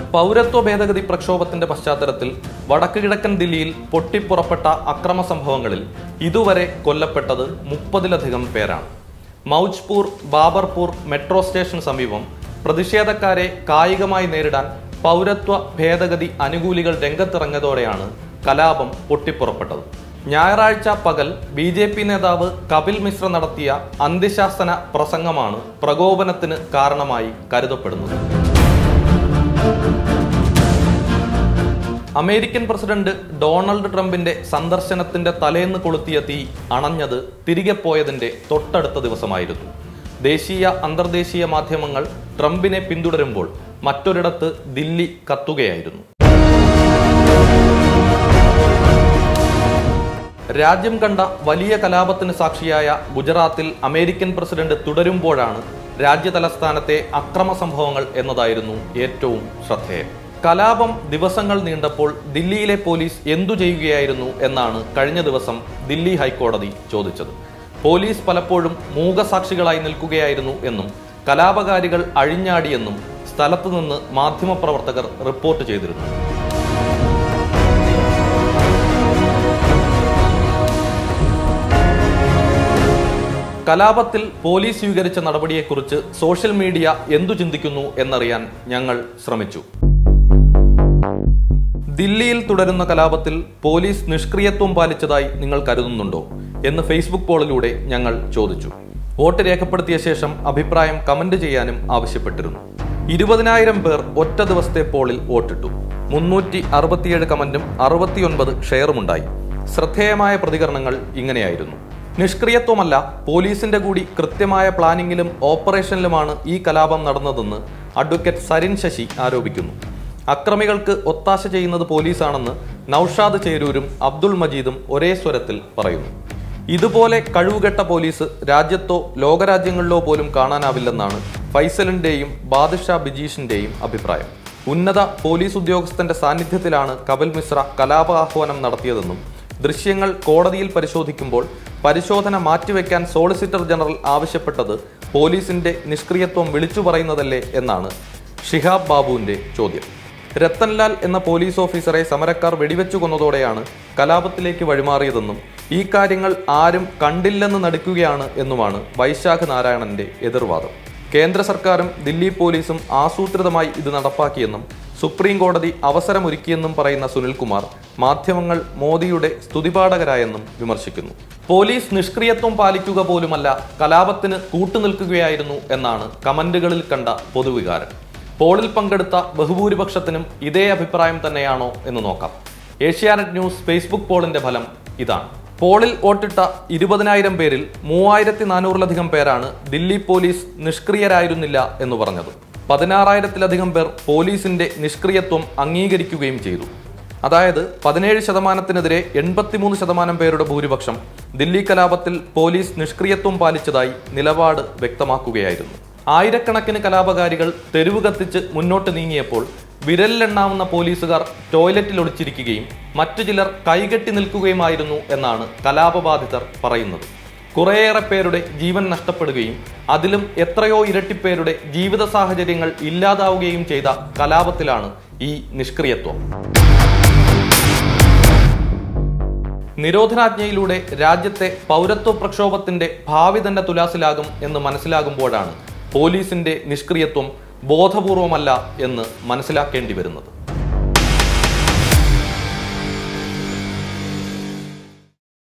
പൗരത്വ ഭേദഗതി പ്രക്ഷോഭത്തിന്റെ പശ്ചാത്തലത്തിൽ വടക്ക് കിഴക്കൻ ദില്ലിയിൽ പൊട്ടിപ്പുറപ്പെട്ട അക്രമ സംഭവങ്ങളിൽ ഇതുവരെ കൊല്ലപ്പെട്ടത് മുപ്പതിലധികം പേരാണ് മൗജ്പൂർ ബാബർപൂർ മെട്രോ സ്റ്റേഷന് സമീപം പ്രതിഷേധക്കാരെ കായികമായി നേരിടാൻ പൗരത്വ ഭേദഗതി അനുകൂലികൾ രംഗത്തിറങ്ങിയതോടെയാണ് കലാപം പൊട്ടിപ്പുറപ്പെട്ടത് ഞായറാഴ്ച പകൽ ബി ജെ പി നേതാവ് കപിൽ മിശ്ര നടത്തിയ അന്ത്യശാസന പ്രസംഗമാണ് പ്രകോപനത്തിന് കാരണമായി കരുതപ്പെടുന്നത് അമേരിക്കൻ പ്രസിഡന്റ് ഡൊണാൾഡ് ട്രംപിന്റെ സന്ദർശനത്തിന്റെ തലേന്ന് കൊളുത്തിയ തീ അണഞ്ഞത് തിരികെ പോയതിന്റെ തൊട്ടടുത്ത ദിവസമായിരുന്നു ദേശീയ അന്തർദേശീയ മാധ്യമങ്ങൾ ട്രംപിനെ പിന്തുടരുമ്പോൾ മറ്റൊരിടത്ത് ദില്ലി കത്തുകയായിരുന്നു രാജ്യം കണ്ട വലിയ കലാപത്തിന് സാക്ഷിയായ ഗുജറാത്തിൽ അമേരിക്കൻ പ്രസിഡന്റ് തുടരുമ്പോഴാണ് രാജ്യതലസ്ഥാനത്തെ അക്രമ സംഭവങ്ങൾ എന്നതായിരുന്നു ഏറ്റവും ശ്രദ്ധേയം കലാപം ദിവസങ്ങൾ നീണ്ടപ്പോൾ ദില്ലിയിലെ പോലീസ് എന്തു ചെയ്യുകയായിരുന്നു എന്നാണ് കഴിഞ്ഞ ദിവസം ദില്ലി ഹൈക്കോടതി ചോദിച്ചത് പോലീസ് പലപ്പോഴും മൂകസാക്ഷികളായി നിൽക്കുകയായിരുന്നു എന്നും കലാപകാരികൾ അഴിഞ്ഞാടിയെന്നും സ്ഥലത്തുനിന്ന് മാധ്യമപ്രവർത്തകർ റിപ്പോർട്ട് ചെയ്തിരുന്നു കലാപത്തിൽ പോലീസ് സ്വീകരിച്ച നടപടിയെക്കുറിച്ച് സോഷ്യൽ മീഡിയ എന്തു ചിന്തിക്കുന്നു എന്നറിയാൻ ഞങ്ങൾ ശ്രമിച്ചു ദില്ലിയിൽ തുടരുന്ന കലാപത്തിൽ പോലീസ് നിഷ്ക്രിയത്വം പാലിച്ചതായി നിങ്ങൾ കരുതുന്നുണ്ടോ എന്ന് ഫേസ്ബുക്ക് പോളിലൂടെ ഞങ്ങൾ ചോദിച്ചു വോട്ട് രേഖപ്പെടുത്തിയ ശേഷം അഭിപ്രായം കമന്റ് ചെയ്യാനും ആവശ്യപ്പെട്ടിരുന്നു ഇരുപതിനായിരം പേർ ഒറ്റ ദിവസത്തെ പോളിൽ വോട്ടിട്ടു മുന്നൂറ്റി അറുപത്തിയേഴ് കമന്റും അറുപത്തിയൊൻപത് ഷെയറുമുണ്ടായി ശ്രദ്ധേയമായ പ്രതികരണങ്ങൾ ഇങ്ങനെയായിരുന്നു നിഷ്ക്രിയത്വമല്ല പോലീസിന്റെ കൂടി കൃത്യമായ പ്ലാനിങ്ങിലും ഓപ്പറേഷനിലുമാണ് ഈ കലാപം നടന്നതെന്ന് അഡ്വക്കേറ്റ് സരിൻ ശശി ആരോപിക്കുന്നു അക്രമികൾക്ക് ഒത്താശ ചെയ്യുന്നത് പോലീസാണെന്ന് നൌഷാദ് ചേരൂരും അബ്ദുൾ മജീദും ഒരേ സ്വരത്തിൽ പറയുന്നു ഇതുപോലെ കഴിവുകെട്ട പോലീസ് രാജ്യത്തോ ലോകരാജ്യങ്ങളിലോ പോലും കാണാനാവില്ലെന്നാണ് ഫൈസലിന്റെയും ബാദുഷാ ബിജീഷിന്റെയും അഭിപ്രായം ഉന്നത പോലീസ് ഉദ്യോഗസ്ഥന്റെ സാന്നിധ്യത്തിലാണ് കപിൽ മിശ്ര കലാപ ആഹ്വാനം നടത്തിയതെന്നും ദൃശ്യങ്ങൾ കോടതിയിൽ പരിശോധിക്കുമ്പോൾ പരിശോധന മാറ്റിവെക്കാൻ സോളിസിറ്റർ ജനറൽ ആവശ്യപ്പെട്ടത് പോലീസിന്റെ നിഷ്ക്രിയത്വം വിളിച്ചു പറയുന്നതല്ലേ എന്നാണ് ഷിഹാബ് ബാബുവിന്റെ ചോദ്യം രത്തൻലാൽ എന്ന പോലീസ് ഓഫീസറെ സമരക്കാർ വെടിവെച്ചു കൊന്നതോടെയാണ് കലാപത്തിലേക്ക് വഴിമാറിയതെന്നും ഈ കാര്യങ്ങൾ ആരും കണ്ടില്ലെന്ന് നടിക്കുകയാണ് എന്നുമാണ് വൈശാഖ് നാരായണന്റെ എതിർവാദം കേന്ദ്ര സർക്കാരും ദില്ലി പോലീസും ആസൂത്രിതമായി ഇത് നടപ്പാക്കിയെന്നും സുപ്രീം കോടതി അവസരമൊരുക്കിയെന്നും പറയുന്ന സുനിൽകുമാർ മാധ്യമങ്ങൾ മോദിയുടെ സ്തുതിപാഠകരായെന്നും വിമർശിക്കുന്നു പോലീസ് നിഷ്ക്രിയത്വം പാലിക്കുക പോലുമല്ല കലാപത്തിന് കൂട്ടുനിൽക്കുകയായിരുന്നു എന്നാണ് കമന്റുകളിൽ കണ്ട പൊതുവികാരം പോളിൽ പങ്കെടുത്ത ബഹുഭൂരിപക്ഷത്തിനും ഇതേ അഭിപ്രായം തന്നെയാണോ എന്ന് നോക്കാം ഏഷ്യാനെറ്റ് ന്യൂസ് ഫേസ്ബുക്ക് പോളിന്റെ ഫലം ഇതാണ് പോളിൽ വോട്ടിട്ട ഇരുപതിനായിരം പേരിൽ മൂവായിരത്തി നാനൂറിലധികം പേരാണ് ദില്ലി പോലീസ് നിഷ്ക്രിയരായിരുന്നില്ല എന്ന് പറഞ്ഞത് പതിനാറായിരത്തിലധികം പേർ പോലീസിന്റെ നിഷ്ക്രിയത്വം അംഗീകരിക്കുകയും ചെയ്തു അതായത് പതിനേഴ് ശതമാനത്തിനെതിരെ എൺപത്തിമൂന്ന് ശതമാനം പേരുടെ ഭൂരിപക്ഷം ദില്ലി കലാപത്തിൽ പോലീസ് നിഷ്ക്രിയത്വം പാലിച്ചതായി നിലപാട് വ്യക്തമാക്കുകയായിരുന്നു ആയിരക്കണക്കിന് കലാപകാരികൾ തെരുവ് കത്തിച്ച് മുന്നോട്ട് നീങ്ങിയപ്പോൾ വിരലിലെണ്ണാവുന്ന പോലീസുകാർ ടോയ്ലറ്റിൽ ഒളിച്ചിരിക്കുകയും മറ്റു ചിലർ കൈകെട്ടി നിൽക്കുകയുമായിരുന്നു എന്നാണ് കലാപബാധിതർ പറയുന്നത് കുറേയേറെ പേരുടെ ജീവൻ നഷ്ടപ്പെടുകയും അതിലും എത്രയോ ഇരട്ടിപ്പേരുടെ ജീവിത സാഹചര്യങ്ങൾ ഇല്ലാതാവുകയും ചെയ്ത കലാപത്തിലാണ് ഈ നിഷ്ക്രിയത്വം നിരോധനാജ്ഞയിലൂടെ രാജ്യത്തെ പൗരത്വ പ്രക്ഷോഭത്തിന്റെ ഭാവി തന്നെ തുലാസിലാകും എന്ന് മനസ്സിലാകുമ്പോഴാണ് പോലീസിന്റെ നിഷ്ക്രിയത്വം ബോധപൂർവമല്ല എന്ന് മനസ്സിലാക്കേണ്ടി വരുന്നത്